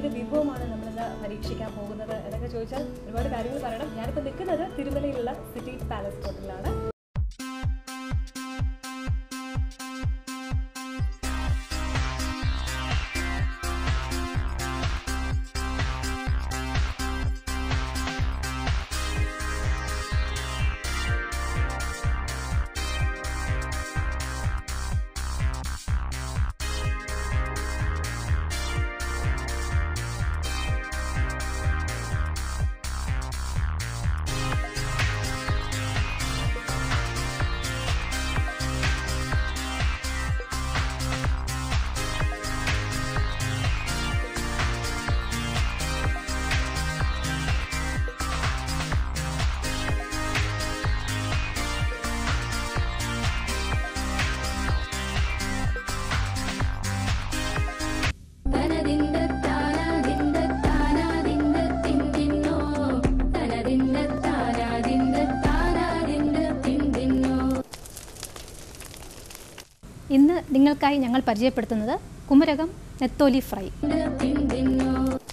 ഏത് വിഭവമാണ് നമ്മളിന്ന് പരീക്ഷിക്കാൻ പോകുന്നത് എന്നൊക്കെ ചോദിച്ചാൽ ഒരുപാട് കാര്യങ്ങൾ പറയണം ഞാനിപ്പോൾ നിൽക്കുന്നത് തിരുമലയിലുള്ള സിറ്റി പാലസ് ഹോട്ടലിലാണ് തനതിന്ദ താനാതിന്ദ താനാതിന്ദ തിന്തിന്നോ തനതിന്ദ താനാതിന്ദ താനാതിന്ദ തിന്തിന്നോ ഇന്ന് നിങ്ങൾക്കായി ഞങ്ങൾ പരിചയപ്പെടുത്തുന്നത് കുമരകം നെത്തോലി ഫ്രൈ തിന്തിന്നോ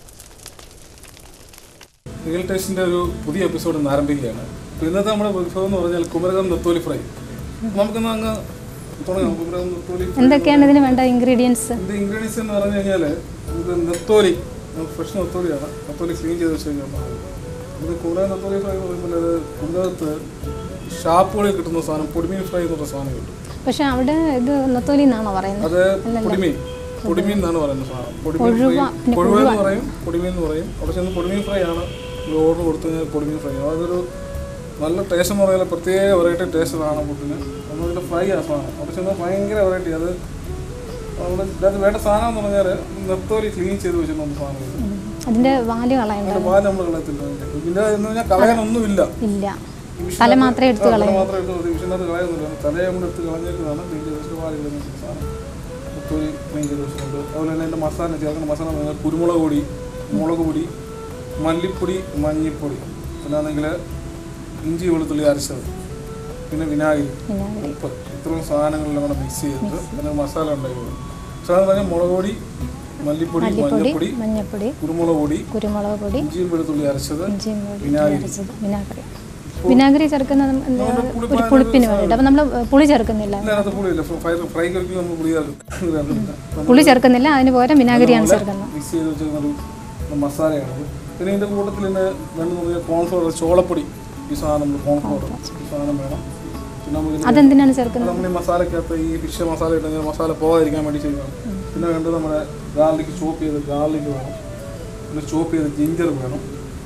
റിയൽ ടേസ്റ്റിന്റെ ഒരു പുതിയ എപ്പിസോഡ് ഇന്ന് ആരംഭിക്കുകയാണ് അപ്പോൾ ഇന്നത്തെ നമ്മുടെ വിഭവം എന്ന് പറഞ്ഞാൽ കുമരകം നെത്തോലി ഫ്രൈ നമുക്കിന്ന് അങ്ങ് തുടങ്ങാം കുമരകം നെത്തോലി ഫ്രൈ. എന്തൊക്കെയാണ് ഇതിന് വേണ്ട ഇൻഗ്രീഡിയൻസ് ഇതിന്റെ ഇൻഗ്രീഡിയൻസ് എന്ന് പറഞ്ഞു കഴിഞ്ഞാൽ ഇത് നെത്തോലി ഫ്രഷ് നെത്തോലിയാണ് നെത്തോലി ക്ലീൻ ചെയ്ത് വെച്ചിരിക്കുന്നത് ഇത് കുമരകം നെത്തോലി ഫ്രൈ എന്ന് പറയുമ്പോൾ അത് കുമരകത്ത് ഷാപ്പുകളിൽ കിട്ടുന്ന സാധനം പൊടിമീൻ ഫ്രൈ എന്ന് പറഞ്ഞ സാധനം കിട്ടും പക്ഷെ അവിടെ ഇത് നെത്തോലി എന്നാണോ പറയുന്നത് അത് പൊടിമീൻ പൊടിമീൻ എന്നാണ് പറയുന്നത് സാധനം പൊടിമീൻ കൊഴുവ, ഫ്രൈ പിന്നെ കൊഴുവ എന്ന് പറയും പൊടിമീൻ എന്ന് പറയും അവിടെ ചെന്ന് പൊടിമീൻ ഫ്രൈ ആണ് ഓർഡർ കൊടുത്തു കഴിഞ്ഞാൽ പൊടിമീൻ ഫ്രൈ അതൊരു നല്ല ടേസ്റ്റ് എന്ന് പറഞ്ഞാൽ പ്രത്യേക വെറൈറ്റി ടേസ്റ്റ് ആണ് ഫുഡിന് ഒന്നതിൻ്റെ ഫ്രൈ ആ സാധനം അവിടെ ചെന്ന് ഭയങ്കര വെറൈറ്റി അത് നമ്മുടെ ഇതിനകത്ത് വേണ്ട സാധനം എന്ന് പറഞ്ഞാൽ നെത്തോലി ക്ലീൻ ചെയ്ത് വെച്ചിരുന്ന സാധനം ഇത്. അതിന്റെ വാല് കളയണ്ട അതിന്റെ പാല് നമ്മൾ കളയത്തില്ല ഇതിൻ്റെ എന്ന് പറഞ്ഞാൽ കളയാനൊന്നുമില്ല ഇല്ല ഈ വിഷയം തല മാത്രമേ എടുത്ത് ആ, തല കളയൂ മാത്രമേ എടുത്ത് കളയൂ. വിഷയത്തിനകത്ത് കളയൊന്നുമില്ല തലയെ കൊണ്ട് എടുത്ത് കളഞ്ഞേക്കുന്നതാണ് ക്ലീൻ ചെയ്ത് വെച്ചിട്ട് പാല് കളയുന്ന സാധനം നെത്തോലി ക്ലീൻ ചെയ്ത് വെച്ചിട്ടുണ്ട് അതുപോലെ തന്നെ അതിൻ്റെ മസാല ചേർക്കുന്ന മസാല എന്ന് പറഞ്ഞാൽ കുരുമുളക് പൊടി മുളക് പൊടി മല്ലിപ്പൊടി മഞ്ഞൾപ്പൊടി പിന്നാണെങ്കിൽ ഇഞ്ചി വെളുത്തുള്ളി അരച്ചത് പിന്നെ വിനാഗിരി വിനാഗിരി ഉപ്പ് ഇത്രയും സാധനങ്ങളെല്ലാം കൂടെ മിക്സ് ചെയ്തിട്ട് അതിന് മസാല ഉണ്ടാക്കി സാധനം പറഞ്ഞാൽ മുളക് പൊടി മല്ലിപ്പൊടി മല്ലിപ്പൊടി മഞ്ഞൾപ്പൊടി മഞ്ഞപ്പൊടി കുരുമുളക് പൊടി കുരുമുളക് പൊടി ഇഞ്ചിയും വെളുത്തുള്ളി അരച്ചത് ഇഞ്ചിയും വെളുത്തുള്ളി വിനാഗിരി. അരച്ചത് വിനാഗിരി വിനാഗിരി ചേർക്കുന്നത് എന്താ, നമ്മുടെ പുളിപ്പ് ഒരു പുളിപ്പിന് വേണ്ടിയിട്ട് അപ്പം നമ്മൾ പുളി ചേർക്കുന്നില്ല ഇതിനകത്ത് പുളിയില്ല ഫ്രൈ ഫ്രൈ കഴിക്കും നമ്മൾ പുളി ചേർക്കും പുളി ചേർക്കുന്നില്ല അതിന് പകരം വിനാഗിരിയാണ് ചേർക്കുന്നത് മിക്സ് ചെയ്ത് വെച്ചിരുന്ന ഒരു മസാലയാണത് പിന്നെ ഇതിൻ്റെ കൂട്ടത്തിൽ തന്നെ വേണമെന്ന് പറഞ്ഞാൽ കോൺഫ്ലോർ ചോളപ്പൊടി ഈ സാധനം നമ്മൾ കോൺഫ്ലോർ ഈ സാധനം വേണം പിന്നെ നമുക്ക് ഇതിന് അതെന്തിനാണ് ചേർക്കുന്നത് നമ്മൾ ഈ മസാലക്കകത്ത് ഈ ഫിഷ് മസാല ഇട്ടുകഴിഞ്ഞാൽ മസാല പോകാതിരിക്കാൻ വേണ്ടി ചെയ്യുന്നതാണ് പിന്നെ വേണ്ടത് നമ്മുടെ ഗാർലിക് ചോപ്പ് ചെയ്ത് ഗാർലിക് വേണം പിന്നെ ചോപ്പ് ചെയ്ത് ജിഞ്ചർ വേണം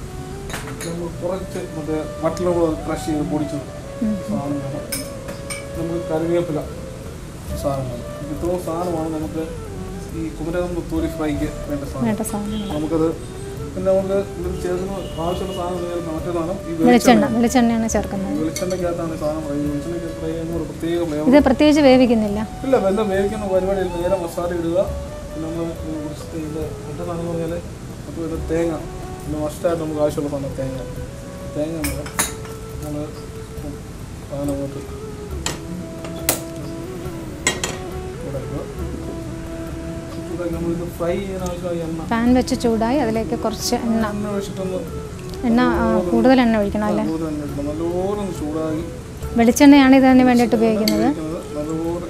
നമ്മൾ കുറച്ച് മറ്റേ മറ്റുള്ള ക്രഷ് ചെയ്ത് പൊടിച്ചത് സാധനം വേണം നമുക്ക് കറിവേപ്പില സാധനം വേണം ഇത്രയും സാധനമാണ് നമുക്ക് ഈ കുമരകം തൊലി ഫ്രൈക്ക് വേണ്ട സാധനം വേണ്ട സാധനങ്ങൾ നമുക്കത് പിന്നെ നമുക്ക് ഇതിൽ ചേർക്കുന്ന ആവശ്യമുള്ള സാധനം എന്ന് പറഞ്ഞാൽ മറ്റേതാണ് ഈ വെളിച്ചെണ്ണ വെളിച്ചെണ്ണയാണ് ചേർക്കുന്നത് വെളിച്ചെണ്ണയ്ക്കകത്താണ് ഈ സാധനം ഫ്രൈ വെളിച്ചെണ്ണയ്ക്ക് ഫ്രൈ ചെയ്യുമ്പോൾ ഒരു പ്രത്യേക ഫ്ലേവർ ഇത് പ്രത്യേകിച്ച് വേവിക്കുന്നില്ല ഇല്ല വെള്ളം വേവിക്കുന്ന പരിപാടി നേരെ മസാല ഇടുക പിന്നെ നമ്മൾ കുറച്ച് ഇത് മറ്റേതാണെന്ന് പറഞ്ഞാൽ അപ്പോൾ ഇത് തേങ്ങ പിന്നെ മസ്റ്റായിട്ട് നമുക്ക് ആവശ്യമുള്ള സാധനം തേങ്ങ തേങ്ങ നമ്മൾ നമ്മൾ സാധനം അങ്ങോട്ട് ചൂടാക്കുക ചൂടാക്കി നമ്മളിത് ഫ്രൈ ചെയ്യാൻ ആവശ്യമായ എണ്ണ പാൻ വെച്ച് ചൂടായി അതിലേക്ക് കുറച്ച് എണ്ണ എണ്ണ ഒഴിച്ചിട്ടൊന്ന് എണ്ണ ആ, കൂടുതൽ എണ്ണ ഒഴിക്കണം അല്ലേ നല്ലപോലെ തന്നെ ഇടണം നല്ലപോലെ ഒന്ന് ചൂടാക്കി വെളിച്ചെണ്ണയാണ് ഇതിന് വേണ്ടിയിട്ട് ഉപയോഗിക്കുന്നത് ഉപയോഗിക്കുന്നത് നല്ലപോലെ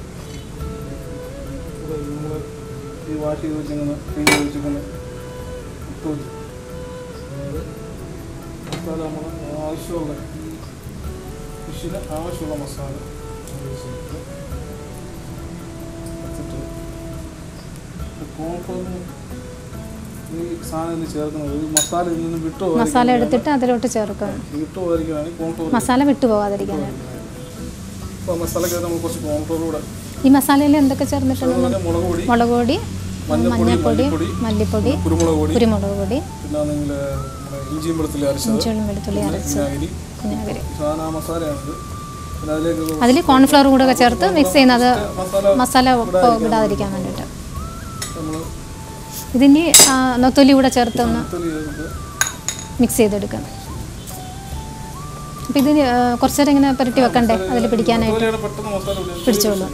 നമ്മൾ ഈ വാഷ് ചെയ്ത് വെച്ചിങ്ങനെ ക്ലീൻ ചെയ്ത് വെച്ചിങ്ങനെ ഇട്ട് വെച്ച് അതായത് മസാല നമ്മൾ ആവശ്യമുള്ള ഫിഷിന് ആവശ്യമുള്ള മസാല ഉപയോഗിച്ചിട്ട് വെച്ചിട്ട് കോൺഫ്ലോറിന് ഈ സാധനം ഇതിൽ ചേർക്കുന്നത് ഈ മസാല ഇതിൽ നിന്ന് വിട്ടു മസാല എടുത്തിട്ട് അതിലോട്ട് ചേർക്കും വിട്ടു പോകാതിരിക്കുകയാണെങ്കിൽ കോൺഫ്ലോർ മസാല വിട്ടു പോകാതിരിക്കാൻ അപ്പോൾ മസാലക്കകത്ത് നമ്മൾ കുറച്ച് കോൺഫ്ലോർ കൂടെ ഈ മസാലയിൽ എന്തൊക്കെ ചേർന്നിട്ടുണ്ട് അതുപോലെ മുളക് പൊടി മുളക് പൊടി മഞ്ഞപ്പൊടി മഞ്ഞൾപ്പൊടി മല്ലിപ്പൊടി മല്ലിപ്പൊടി കുരുമുളക് പൊടി കുരുമുളക് പൊടി പിന്നെ ആണെങ്കിൽ നമ്മുടെ ഇഞ്ചിയും വെളുത്തുള്ളി അരച്ചത് ഇഞ്ചിയും വെളുത്തുള്ളി അരച്ച് വിനാഗിരി വിനാഗിരി സാധന മസാലയാണിത് പിന്നെ അതിലേക്ക് അതിൽ കോൺഫ്ലവർ കൂടെ ചേർത്ത് മിക്സ് ചെയ്യുന്നത് മസാല മസാല ഉപ്പ് വിടാതിരിക്കാൻ വേണ്ടിയിട്ട് നമ്മൾ ഇതിനി ആ, നൊത്തൊലി കൂടെ ചേർത്ത് ഒന്ന് വെളുത്തുള്ളി ചേർത്ത് മിക്സ് ചെയ്തെടുക്കണം അപ്പം ഇത് ആ, കുറച്ച് നേരം ഇങ്ങനെ പുരട്ടി വെക്കണ്ടേ അതിൽ പിടിക്കാനായിട്ട് വെളുത്തുള്ളിയുടെ പെട്ടെന്ന് മസാല പിടിക്കും. പിടിച്ചോളൂ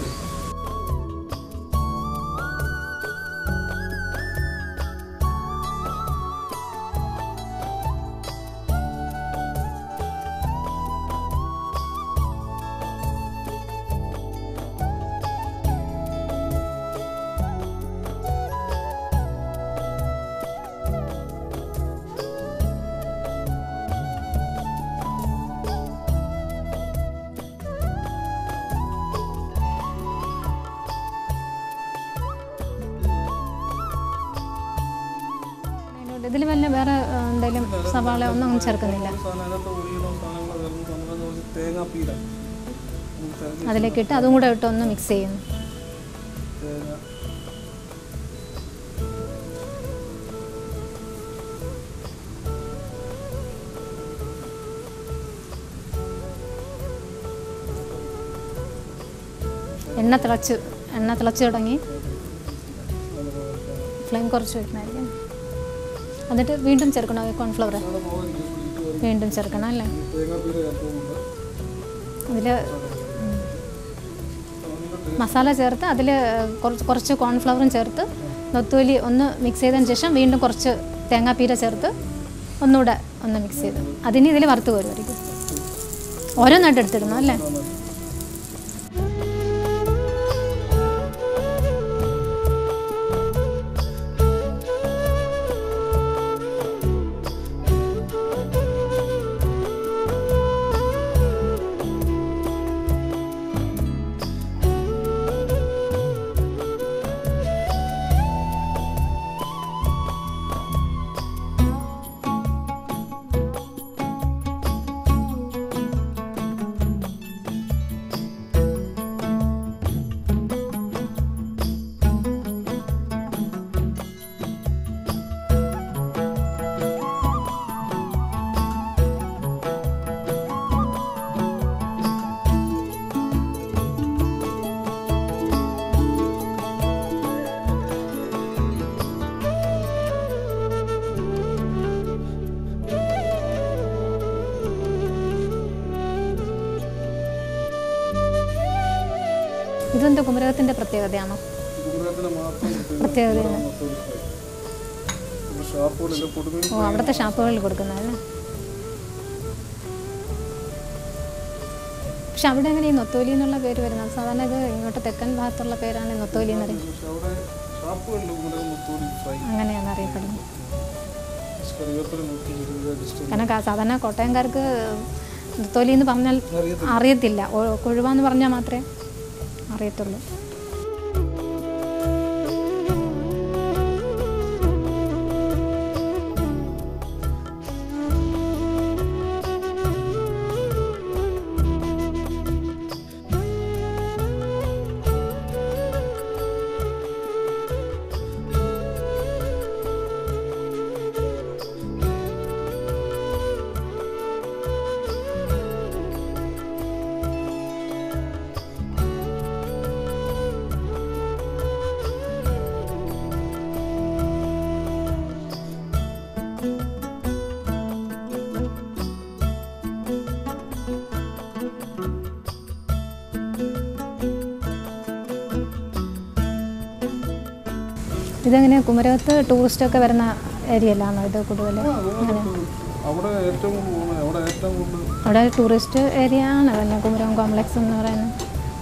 ഇതിൽ വല്ല വേറെ ആ, എന്തെങ്കിലും സവാള ഒന്നും അങ്ങനെ ചേർക്കുന്നില്ല സാധനം അതിനകത്ത് ഒഴിയണോ സാധനങ്ങൾ വരുന്ന സാധനങ്ങൾ എന്ന് പറഞ്ഞാൽ തേങ്ങാപ്പീര നമുക്ക് തേങ്ങ അതിലേക്ക് ഇട്ട് അതും കൂടെ ഇട്ട് ഒന്ന് മിക്സ് ചെയ്യുന്നു തേങ്ങ എണ്ണ തിളച്ച് എണ്ണ തിളച്ച് തുടങ്ങി ഫ്ലെയിം കുറച്ച് വെക്കണമായിരിക്കും എന്നിട്ട് വീണ്ടും ചേർക്കണോ ഈ കോൺഫ്ലവർ സാധാ മുളക് ഇട്ട് വരും. വീണ്ടും ചേർക്കണം അല്ലേ തേങ്ങാപ്പീര ചേർക്കുന്നുണ്ട് അതിൽ മസാല ചേർത്ത് അതിൽ കുറച്ച് കുറച്ച് കോൺഫ്ലവറും ചേർത്ത് നൊത്തോലി ഒന്ന് മിക്സ് ചെയ്തതിന് ശേഷം വീണ്ടും കുറച്ച് തേങ്ങാപ്പീര ചേർത്ത് ഒന്നുകൂടെ ഒന്ന് മിക്സ് ചെയ്ത് അതിന് ഇതിൽ വറുത്ത് വരുമായിരിക്കും ഓരോന്നായിട്ട് എടുത്തിടണം അല്ലേ ഇതെന്താ കുമരകത്തിൻ്റെ പ്രത്യേകതയാണോ കുമരകത്തിന് മാത്രം പ്രത്യേകതയാണ് ഷാപ്പുകളിൽ പൊടുമീൻ ഓ അവിടുത്തെ ഷാപ്പുകളിൽ കൊടുക്കുന്നതല്ലേ പക്ഷെ അവിടെ എങ്ങനെ ഈ നൊത്തോലി എന്നുള്ള പേര് വരുന്നത് സാധാരണ ഇത് ഇങ്ങോട്ട് തെക്കൻ ഭാഗത്തുള്ള പേരാണ് ഈ നൊത്തോലി എന്ന് പറയുന്നത് പക്ഷെ അവിടെ ഷാപ്പുകളിൽ കുമരകം മുത്തോലി ഫ്രൈ അങ്ങനെയാണ് അറിയപ്പെടുന്നത് കറിവേപ്പില നോക്കി ഇരുപത് ഡിസ്റ്റൻസ് കാരണം കാ- സാധാരണ കോട്ടയംകാർക്ക് നൊത്തോലി എന്ന് പറഞ്ഞാൽ അറിയത്തില്ല അറിയത്തില്ല ഒ- കൊഴുവാന്ന് പറഞ്ഞാൽ മാത്രമേ അറിയത്തുള്ളൂ ഇതെങ്ങനെ കുമരകത്ത് ടൂറിസ്റ്റൊക്കെ വരുന്ന ഏരിയയിലാണോ ഇത് കൂടുതൽ അങ്ങനെ അവിടെ ഏറ്റവും കൂടുതൽ പോകുന്നത് അവിടെ ഏറ്റവും കൂടുതൽ അവിടെ ടൂറിസ്റ്റ് ഏരിയ ആണ് പിന്നെ കുമരകം കോംപ്ലക്സ് എന്ന് പറയുന്നത്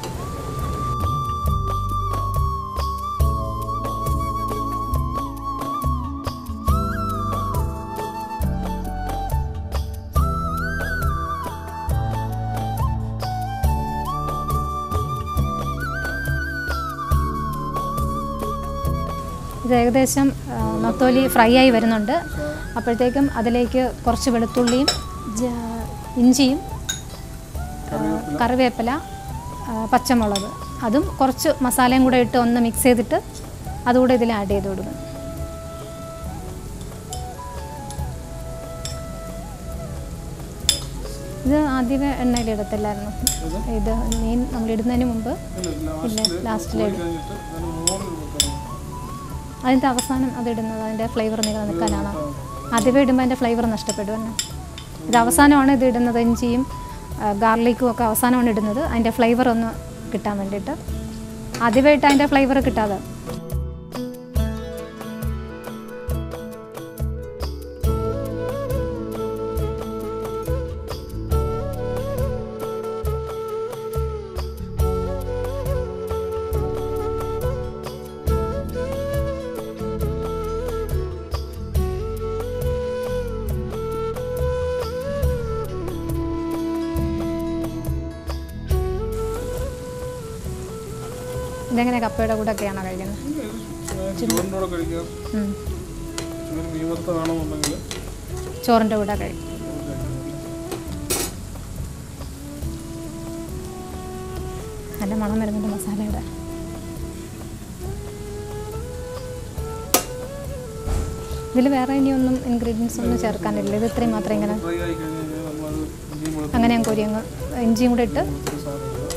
ഇത് ഏകദേശം ആ, നത്തോലി ഫ്രൈ ആയി വരുന്നുണ്ട് അപ്പോഴത്തേക്കും അതിലേക്ക് കുറച്ച് വെളുത്തുള്ളിയും ജ- ഇഞ്ചിയും ആ, കറിവേപ്പില ആ, പച്ചമുളക് അതും കുറച്ച് മസാലയും കൂടെ ഇട്ട് ഒന്ന് മിക്സ് ചെയ്തിട്ട് അതുകൂടെ ഇതിൽ ആഡ് ചെയ്ത് കൊടുക്കും ഇത് ആദ്യമേ എണ്ണയിലിടത്തില്ലായിരുന്നു ഇത് മീൻ നമ്മൾ ഇടുന്നതിന് മുമ്പ് ഇല്ല ലാസ്റ്റിലിടും കഴിഞ്ഞിട്ട് അതിന് മുകളിൽ വെക്കണം അതിൻ്റെ അവസാനം അതിടുന്നത് അതിൻ്റെ ഫ്ലേവർ നിലനിൽക്കാനാണോ ആദ്യമേ ഇടുമ്പോൾ അതിൻ്റെ ഫ്ലേവർ നഷ്ടപ്പെടുമല്ലോ ഇത് അവസാനമാണ് ഇത് ഇടുന്നത് ഇഞ്ചിയും ഗാർലിക്കും ഒക്കെ അവസാനമാണ് ഇടുന്നത് അതിൻ്റെ ഫ്ലേവർ ഒന്ന് കിട്ടാൻ വേണ്ടിയിട്ട് ആദ്യമായിട്ട് അതിൻ്റെ ഫ്ലേവർ കിട്ടാതെ ഇതെങ്ങനെ കപ്പയുടെ കൂടെ ഒക്കെയാണോ കഴിക്കുന്നത് ചോറിൻ്റെ കൂടെ കഴിക്കാം ഉം. ചോറ് മീൻ മീൻ വറുത്ത വേണമെന്നുണ്ടെങ്കിൽ ചോറിൻ്റെ കൂടെ കഴിക്കും നല്ല മണം വരുന്നുണ്ട് മസാലയുടെ ഇതിൽ വേറെ ഇനിയൊന്നും ഇൻഗ്രീഡിയൻസ് ഒന്നും ചേർക്കാനില്ല ഇത് ഇത്രയും മാത്രം ഇങ്ങനെ ഫ്രൈ ആയി കഴിഞ്ഞ് കഴിഞ്ഞാൽ നമ്മളത് ഇഞ്ചിയും വെളുത്തുള്ളിയും അങ്ങനെ ഞാൻ കോരി അങ്ങ് ഇഞ്ചിയും കൂടെ ഇട്ട് ഇച്ചിരി സാധനം ഇടുക.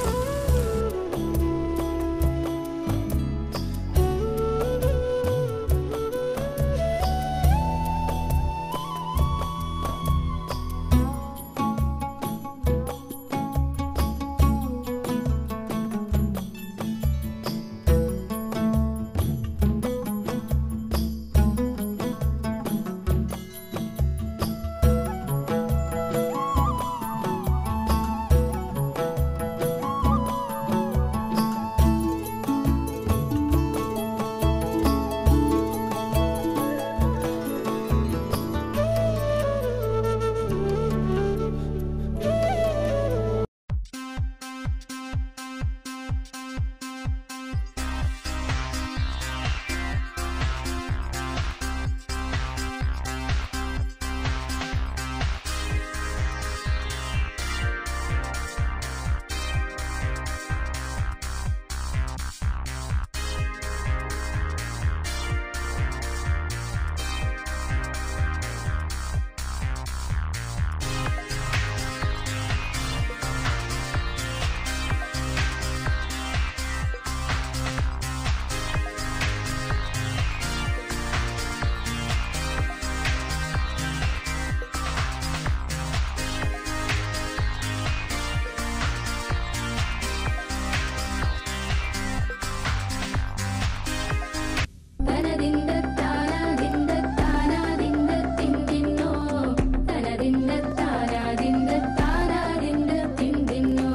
തനതിന്ദ താനാതിന്ദ താനാതിന്ദ തിന്തിന്നോ തനതിന്ദ താനാതിന്ദ താനാതിന്ദ തിന്തിന്നോ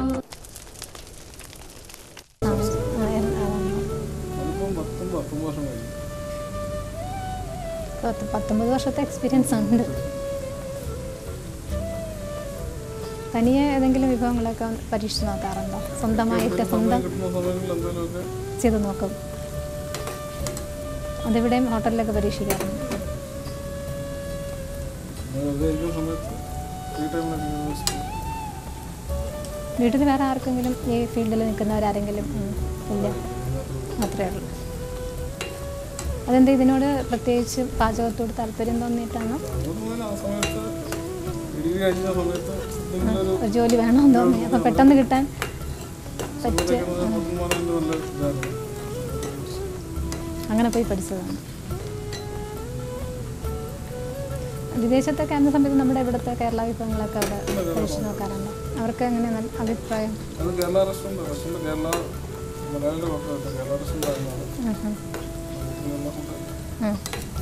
ആ, ആ, എൻ- ആ, അതിപ്പം പത്തും പത്തൊമ്പത് വർഷം കഴിഞ്ഞു പത്ത് പത്തൊമ്പത് വർഷത്തെ എക്സ്പീരിയൻസ് ഉണ്ട് തനിയെ ഏതെങ്കിലും വിഭവങ്ങളൊക്കെ പരീക്ഷിച്ച് നോക്കാറുണ്ടോ സ്വന്തമായിട്ട് സ്വന്തം കിട്ടുന്ന സമയങ്ങളിൽ എന്തെങ്കിലുമൊക്കെ ചെയ്ത് നോക്കും അതിവിടെയും ഹോട്ടലിലൊക്കെ പരീക്ഷിക്കാറുണ്ട് വെറുതെ ഇരിക്കുന്ന സമയത്ത് ഫ്രീ ടൈമിലൊക്കെ യൂസ് ചെയ്യും. വീട്ടിൽ വേറെ ആർക്കെങ്കിലും ഈ ഫീൽഡിൽ നിൽക്കുന്നവരാരെങ്കിലും ഉം, ഇല്ല മാത്രമേ ഉള്ളൂ അതെന്താ ഇതിനോട് പ്രത്യേകിച്ച് പാചകത്തോട് താല്പര്യം തോന്നിയിട്ടാണോ അതുപോലെ ആ സമയത്ത് ഡിഗ്രി കഴിഞ്ഞ സമയത്ത് എന്തെങ്കിലും ഒരു ഒരു ജോലി വേണമെന്ന് തോന്നി അപ്പം പെട്ടെന്ന് കിട്ടാൻ പറ്റിയ സമയത്തൊക്കെ പത്തൊമ്പതിൻ്റെ നല്ല ഇതായിരുന്നു അങ്ങനെ പോയി പഠിച്ചതാണ് വിദേശത്തൊക്കെ ആയിരുന്ന സമയത്ത് നമ്മുടെ ഇവിടുത്തെ കേരള വിഭവങ്ങളൊക്കെ അവിടെ പരീക്ഷിച്ച് നോക്കാറുണ്ട് അവർക്ക് എങ്ങനെ നല്ല അഭിപ്രായം അത് കേരള റെസ്റ്റോറൻറ്റ് റെസ്റ്റോറൻറ്റ് കേരള മലയാളിയുടെ മാത്രമല്ല കേരള റെസ്റ്റോറൻറ്റ് ആയിരുന്നത് ഉം ഉം. കേരള ഫുഡ് ഉം.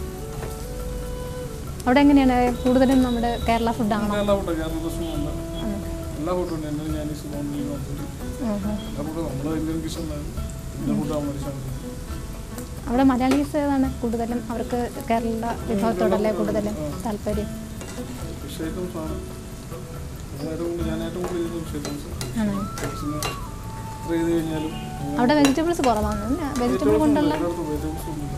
അവിടെ എങ്ങനെയാണ് കൂടുതലും നമ്മുടെ കേരള ഫുഡാണോ കേരള ഫുഡ് കേരള റെസ്റ്റോറൻറ്റ് എല്ലാ ഫുഡും ഉണ്ട് എൻ്റെ ചൈനീസ് നോൺ എല്ലാ ഫുഡും നമ്മൾ ഇന്ത്യൻ കിച്ചൺ എല്ലാ ഫുഡും മേടിച്ചാണ് അവിടെ മലയാളീസ് ഏതാണ് കൂടുതലും അവർക്ക് കേരള വിഭവത്തോടല്ലേ കൂടുതലും താല്പര്യം ഫിഷ് ഐറ്റംസ് ആണ് അത് ഏറ്റവും കൂടുതൽ ഞാൻ ഏറ്റവും കൂടുതൽ ചെയ്യുന്നത് ഫിഷ് ഐറ്റംസ് ആണോ ഫിഷിന് എത്ര ചെയ്ത് കഴിഞ്ഞാലും അവിടെ വെജിറ്റബിൾസ് കുറവാണ് വെജിറ്റബിൾ കൊണ്ടുള്ള എല്ലായിടത്തും വെജിറ്റബിൾസ് ഉണ്ട്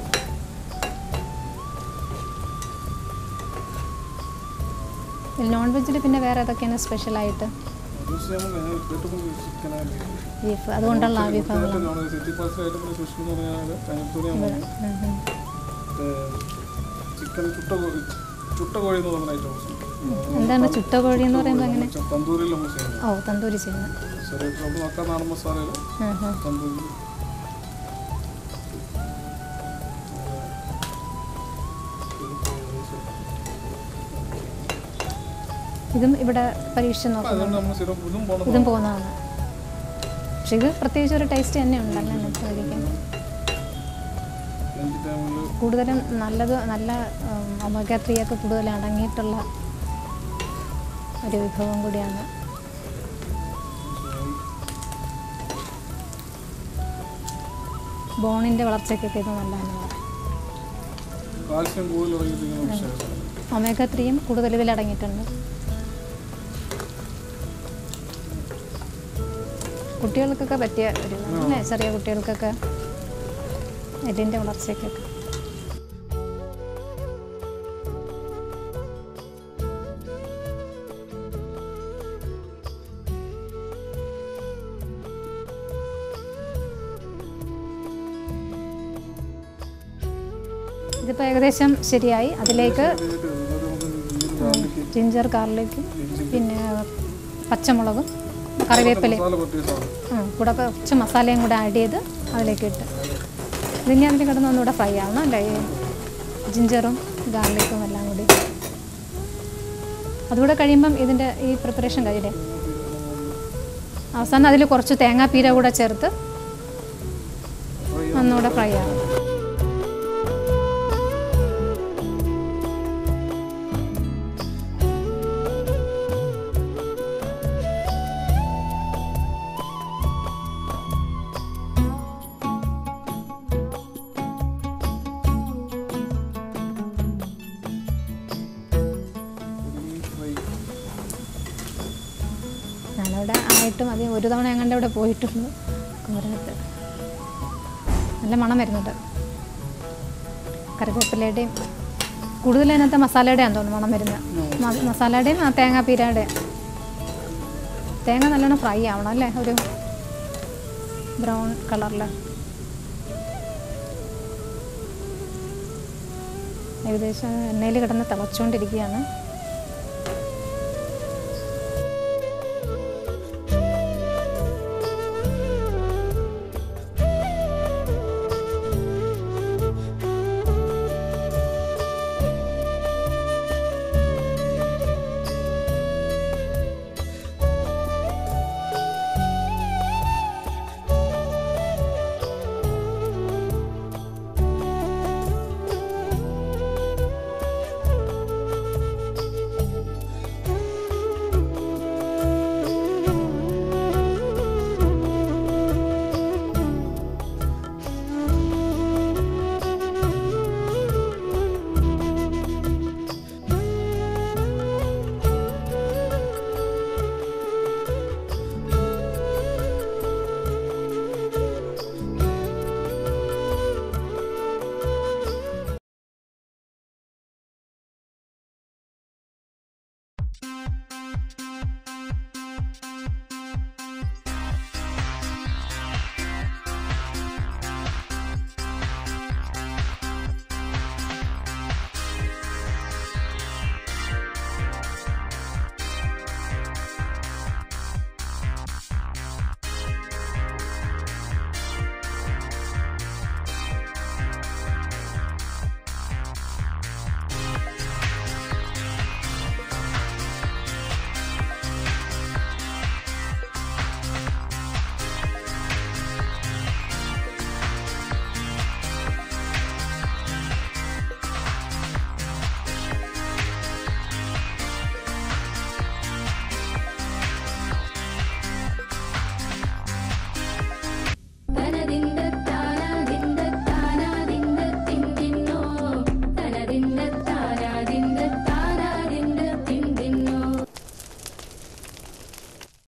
നോൺ വെജിൽ പിന്നെ വേറെ ഏതൊക്കെയാണ് സ്പെഷ്യലായിട്ട് അത് നമ്മൾ ഞാൻ ഏറ്റവും ചിക്കനാണ് ബീഫ് അതുകൊണ്ടുള്ള ആ വിഭവങ്ങൾ സിറ്റി പാസിൽ ഏറ്റവും കൂടുതൽ സ്പെഷ്യൽ എന്ന് പറഞ്ഞാൽ കഞ്ഞിത്തൂരിയാണ് ചിക്കൻ ചുട്ട കോഴി ചുട്ട കോഴി എന്ന് പറയുന്ന ഐറ്റംസ് എന്താണ് ചുട്ട കോഴി എന്ന് പറയുമ്പോൾ എങ്ങനെ തന്തൂരിൽ നമ്മൾ ചെയ്യുന്നത് ഓ തന്തൂരി ചെയ്യുന്നത് ചെറിയ നമ്മൾ നോക്കാൻ നാടൻ മസാലയിൽ ഉം ഉം. തന്തൂരി ഇതും ഇവിടെ പരീക്ഷിച്ച് നോക്കും അതുകൊണ്ട് നമ്മൾ സ്ഥിരം ഇതും പോകണം ഇതും പോകുന്നതാണ് പക്ഷെ ഇത് പ്രത്യേകിച്ച് ഒരു ടേസ്റ്റ് തന്നെ ഉണ്ടല്ലോ എനിക്ക് കഴിക്കാൻ ലഞ്ച് ടൈമിൽ കൂടുതലും നല്ലത് നല്ല ഒമേഗ ത്രീ ഒക്കെ കൂടുതൽ അടങ്ങിയിട്ടുള്ള ഒരു വിഭവം കൂടിയാണ് ബോണിൻ്റെ വളർച്ചയ്ക്കൊക്കെ ഇത് നല്ലതാണ് കാൽസ്യം കൂടുതൽ ഇറങ്ങിയിരിക്കുന്ന വിഷയമാണ് ഒമേഗ ത്രീയും കൂടുതൽ ഇതിൽ അടങ്ങിയിട്ടുണ്ട് കുട്ടികൾക്കൊക്കെ പറ്റിയ ഒരു അല്ലേ ചെറിയ കുട്ടികൾക്കൊക്കെ എല്ലിൻ്റെ വളർച്ചയ്ക്കൊക്കെ ഇപ്പോൾ ഏകദേശം ശരിയായി അതിലേക്ക് കഴിഞ്ഞിട്ട് ഇതിനകത്ത് നമുക്ക് ഗാർലിക് ജിഞ്ചർ ഗാർലിക്കും പിന്നെ പച്ചമുളകും കറിവേപ്പിലയും മസാല പറ്റിയ സാധനം ആ, കൂടെ കുറച്ച് മസാലയും കൂടെ ആഡ് ചെയ്ത് അതിലേക്ക് ഇട്ട് ഇതിനി അതിൽ കിടന്ന് ഒന്നുകൂടെ ഫ്രൈ ആവണം അല്ലേ ഈ ജിഞ്ചറും ഗാർലിക്കും എല്ലാം കൂടി അതുകൂടെ കഴിയുമ്പം ഇതിൻ്റെ ഈ പ്രിപ്പറേഷൻ കഴിയില്ലേ അവസാനം അതിൽ കുറച്ച് തേങ്ങാപ്പീര കൂടെ ചേർത്ത് ഒന്നുകൂടെ ഫ്രൈ ആവും ഫ്രൈ ഞാനവിടെ ആയിട്ടും അത് ഒരു തവണ ഞങ്ങളുടെ അവിടെ പോയിട്ടുണ്ട് കുമരകത്ത് നല്ല മണം വരുന്നുണ്ട് കറിവേപ്പിലയുടെയും കൂടുതൽ അതിനകത്ത് മസാലയുടെയാന്ന് തോന്നുന്നു മണം വരുന്നത് മ- മസാലയുടെയും ആ തേങ്ങാപ്പീരയുടെയും തേങ്ങ നല്ലോണം ഫ്രൈ ആവണം അല്ലേ ഒരു ബ്രൗൺ കളറിൽ ഏകദേശം എണ്ണയിൽ കിടന്ന് തിളച്ചുകൊണ്ടിരിക്കുകയാണ്